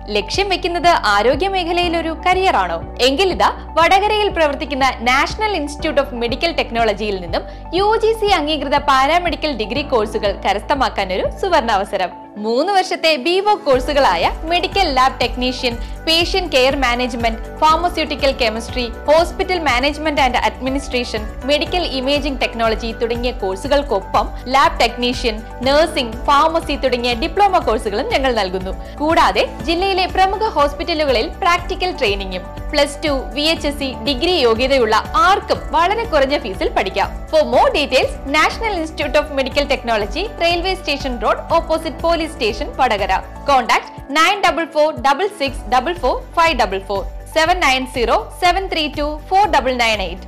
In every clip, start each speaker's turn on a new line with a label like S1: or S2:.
S1: ലക്ഷ്യം വെക്കുന്നത് ആരോഗ്യ മേഖലയിൽ ഒരു കരിയറാണോ എങ്കിലിതാ വടകരയിൽ പ്രവർത്തിക്കുന്ന നാഷണൽ ഇൻസ്റ്റിറ്റ്യൂട്ട് ഓഫ് മെഡിക്കൽ ടെക്നോളജിയിൽ നിന്നും യു ജി സി അംഗീകൃത പാരാമെഡിക്കൽ ഡിഗ്രി കോഴ്സുകൾ കരസ്ഥമാക്കാൻ ഒരു സുവർണാവസരം മൂന്ന് വർഷത്തെ ബിവോ കോഴ്സുകളായ medical lab technician patient care management pharmaceutical chemistry hospital management and administration medical imaging technology തുടങ്ങിയ കോഴ്സുകൾക്കൊപ്പം ലാബ് ടെക്നീഷ്യൻ നഴ്സിംഗ് ഫാർമസി തുടങ്ങിയ ഡിപ്ലോമ കോഴ്സുകളും ഞങ്ങൾ നൽകുന്നു കൂടാതെ ജില്ലയിലെ പ്രമുഖ ഹോസ്പിറ്റലുകളിൽ പ്രാക്ടിക്കൽ ട്രെയിനിങ്ങും plus two V H S C degree യോഗ്യതയുള്ള ആർക്കും വളരെ കുറഞ്ഞ ഫീസിൽ പഠിക്കാം for more details national institute of medical technology railway station road opposite police station Vadakara contact nine double four double six double four five double four seven nine zero seven three two four double nine eight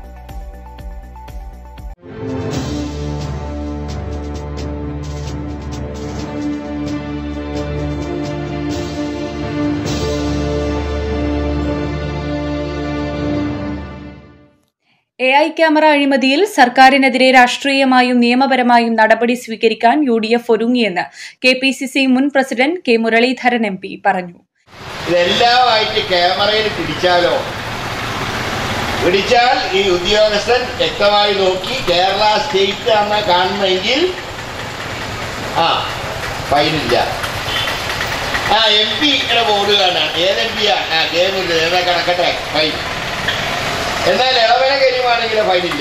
S2: A I camera അഴിമതിയിൽ സർക്കാരിനെതിരെ രാഷ്ട്രീയമായും നിയമപരമായും നടപടി സ്വീകരിക്കാൻ U D F ഒരുങ്ങിയെന്ന് K P C C മുൻ president K Muraleedharan M P പറഞ്ഞു
S3: ഇതെല്ലാമായിട്ട് ക്യാമറയിൽ പിടിച്ചാലോ പിടിച്ചാൽ ഈ ഉദ്യോഗസ്ഥൻ വ്യക്തമായി നോക്കി കേരള സ്റ്റേറ്റ് ആണ് കാണുന്നെങ്കിൽ ആ ഫൈനില്ല ആ എം പിയുടെ ബോർഡ് കാണാൻ ഏത് എം പിയാ ആ കേമില്ല ഏതാ കണക്കട്ടെ ഫൈൻ എന്നാൽ ഇളവന കരിമാണെങ്കിൽ ഫൈനില്ല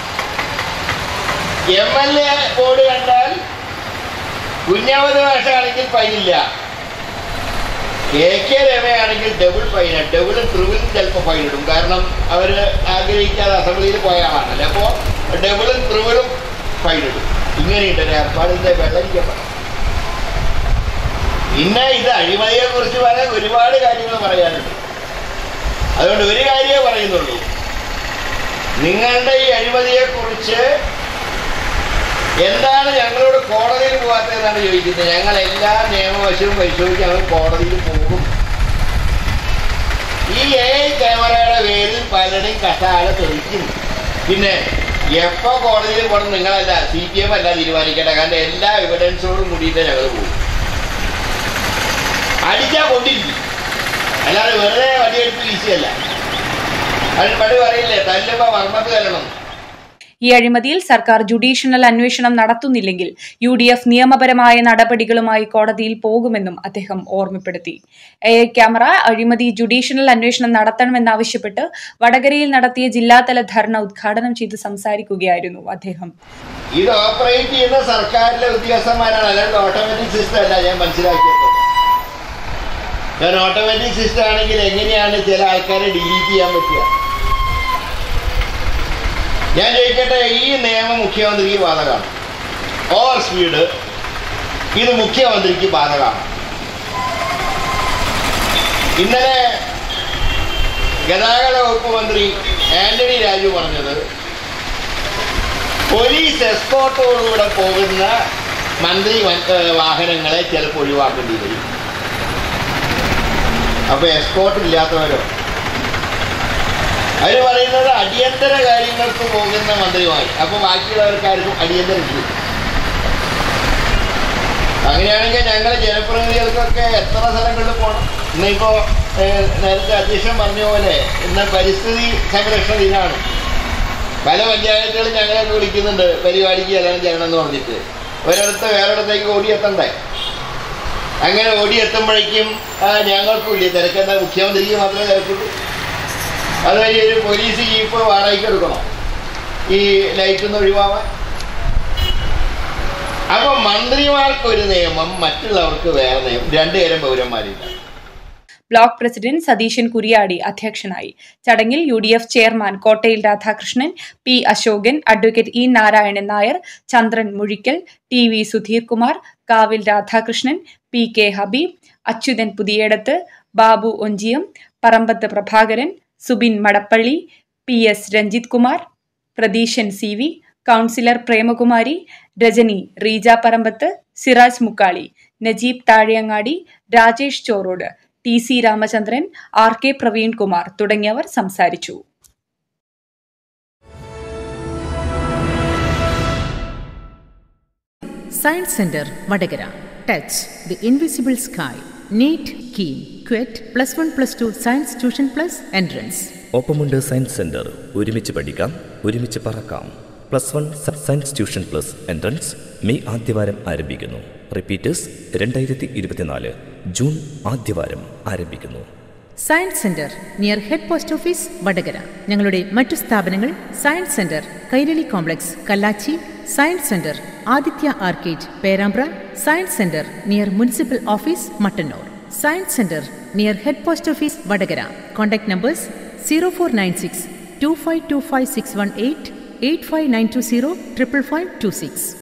S3: എം എൽ എ ബോർഡ് കണ്ടാൽ കുഞ്ഞാമത് ഭാഷയാണെങ്കിൽ ഫൈനില്ല കെ കെ രമയാണെങ്കിൽ ഡബിൾ ഫൈൻ ഡബിളും ട്രിബിളും ചിലപ്പോൾ ഫൈൻ ഇടും കാരണം അവർ ആഗ്രഹിക്കാതെ അസംബ്ലിയിൽ പോയ ആളാണല്ലോ അപ്പോൾ ഡബിളും ട്രിബിളും ഫൈൻ ഇടും ഇങ്ങനെയുണ്ട് ഒരു ഏർപ്പാടിൻ്റെ വെള്ളരിക്കപ്പെട്ട പിന്നെ ഇത് അഴിമതിയെ കുറിച്ച് പറയാൻ ഒരുപാട് കാര്യങ്ങൾ പറയാനുണ്ട് അതുകൊണ്ട് ഒരു കാര്യമേ പറയുന്നുള്ളൂ നിങ്ങളുടെ ഈ അഴിമതിയെ കുറിച്ച് എന്താണ് ഞങ്ങളോട് കോടതിയിൽ പോകാത്തതെന്നാണ് ചോദിക്കുന്നത് ഞങ്ങൾ എല്ലാ നിയമവശവും പരിശോധിച്ച് ഞങ്ങൾ കോടതിയിൽ പോകും ഈ എ ക്യാമറയുടെ പേരിൽ പലരുടെയും കസാല തെളിക്കും പിന്നെ എപ്പോ കോടതിയിൽ പോകണം നിങ്ങളല്ല സി പി എം അല്ല തീരുമാനിക്കേണ്ട കാരണം എല്ലാ എവിഡൻസോടും കൂടിയിട്ട് ഞങ്ങൾ പോകും അടിച്ചാൽ കൊണ്ടിരിക്കും അല്ലാതെ വെറുതെ വടിയെടുത്ത് വീശിയല്ല അതിന് പടി പറയില്ലേ തല്ലുമ്പോ മർമ്മത്ത് തരണം
S2: ഈ അഴിമതിയിൽ സർക്കാർ ജുഡീഷ്യൽ അന്വേഷണം നടത്തുന്നില്ലെങ്കിൽ യു ഡി എഫ് നിയമപരമായ നടപടികളുമായി കോടതിയിൽ പോകുമെന്നും അദ്ദേഹം ഓർമ്മപ്പെടുത്തി എ ഐ ക്യാമറ അഴിമതി ജുഡീഷ്യൽ അന്വേഷണം നടത്തണമെന്നാവശ്യപ്പെട്ട് വടകരയിൽ നടത്തിയ ജില്ലാതല ധർണ ഉദ്ഘാടനം ചെയ്ത് സംസാരിക്കുകയായിരുന്നു അദ്ദേഹം
S3: ഇത് ഓപ്പറേറ്റ് ചെയ്യുന്ന സർക്കാരിലെ ഉദ്യോഗസ്ഥന്മാരാണ് അല്ലാണ്ട് ഓട്ടോമാറ്റിക് സിസ്റ്റം അല്ല ഞാൻ മനസ്സിലാക്കിയത് കാരണം ഓട്ടോമാറ്റിക് സിസ്റ്റം ആണെങ്കിൽ എങ്ങനെയാണ് ചില ആൾക്കാരെ ഡിലീറ്റ് ചെയ്യാൻ പറ്റുക ഞാൻ ചോദിക്കട്ടെ ഈ നിയമം മുഖ്യമന്ത്രിക്ക് ബാധകമാണ് ഓവർ സ്പീഡ് ഇത് മുഖ്യമന്ത്രിക്ക് ബാധകമാണ് ഇന്നലെ ഗതാഗത വകുപ്പ് മന്ത്രി ആന്റണി രാജു പറഞ്ഞത് പോലീസ് എസ്കോർട്ടോടുകൂടെ പോകുന്ന മന്ത്രി വ- ഏഹ് വാഹനങ്ങളെ ചിലപ്പോൾ ഒഴിവാക്കേണ്ടി വരും അപ്പൊ എസ്കോർട്ട് ഇല്ലാത്തവരോ അവർ പറയുന്നത് അടിയന്തര കാര്യങ്ങൾക്ക് പോകുന്ന മന്ത്രിമാർ അപ്പൊ ബാക്കിയുള്ളവർക്കാർക്കും അടിയന്തര ഇല്ല അങ്ങനെയാണെങ്കിൽ ഞങ്ങളെ ജനപ്രതിനിധികൾക്കൊക്കെ എത്ര സ്ഥലങ്ങളിൽ പോകണം ഇന്നിപ്പോ ഏഹ്, നേരത്തെ അധ്യക്ഷൻ പറഞ്ഞ പോലെ ഇന്ന് പരിസ്ഥിതി സംരക്ഷണ ദിനമാണ് പല പഞ്ചായത്തുകളും ഞങ്ങളൊക്കെ വിളിക്കുന്നുണ്ട് പരിപാടിക്ക് എല്ലാം ചെയ്യണം എന്ന് പറഞ്ഞിട്ട് ഒരിടത്ത് വേറൊരിടത്തേക്ക് ഓടിയെത്തണ്ടേ അങ്ങനെ ഓടിയെത്തുമ്പോഴേക്കും ആ, ഞങ്ങൾക്കും ഇല്ല തിരക്കെന്താ മുഖ്യമന്ത്രിക്ക് മാത്രമേ തിരക്കുള്ളൂ അത് കഴിഞ്ഞ് ഒരു പോലീസ് ജീപ്പ് വാടകയ്ക്ക് എടുക്കണം ഈ ലൈറ്റ് ഒന്ന് ഒഴിവാവാൻ അപ്പൊ മന്ത്രിമാർക്ക് ഒരു നിയമം മറ്റുള്ളവർക്ക് വേറെ നിയമം രണ്ടുപേരും പൗരന്മാരില്ല
S2: ബ്ലോക്ക് പ്രസിഡന്റ് സതീശൻ കുരിയാടി അധ്യക്ഷനായി ചടങ്ങിൽ യു ഡി എഫ് chairman Kottayil Radhakrishnan P Ashokan advocate E Narayanan Nair Chandran Muzhikkal T V Sudheer Kumar Kavil Radhakrishnan P K Habeeb Achuthan Puthiyedath Babu Onchiyam Parambath Prabhakaran Subin Madappally P S Ranjith Kumar Pratheeshan C V councillor Premakumari Rajani Reeja Parambath Siraj Mukkali Najeeb Thazheyangadi Rajesh Chorode T C Ramachandran R K Praveen Kumar തുടങ്ങിയവർ സംസാരിച്ചു
S4: science centre Vadakara touch the invisible sky NEET KEAM CUET plus one plus two science tuition plus entrance
S5: ഒപ്പമുണ്ട് science centre ഒരുമിച്ച് പഠിക്കാം ഒരുമിച്ച് പറക്കാം plus one science tuition plus entrance May ആദ്യവാരം ആരംഭിക്കുന്നു repeaters രണ്ടായിരത്തി ഇരുപത്തിനാല് ജൂൺ ആദ്യവാരം ആരംഭിക്കുന്നു
S4: science centre near head post office Vadakara ഞങ്ങളുടെ മറ്റു സ്ഥാപനങ്ങൾ science centre Kairali complex Kallachi science centre Adithya arcade Perambra science centre near municipal office Mattannur science centre near head post office Vadakara contact numbers zero four nine six two five two five six one eight eight five nine two zero triple five two six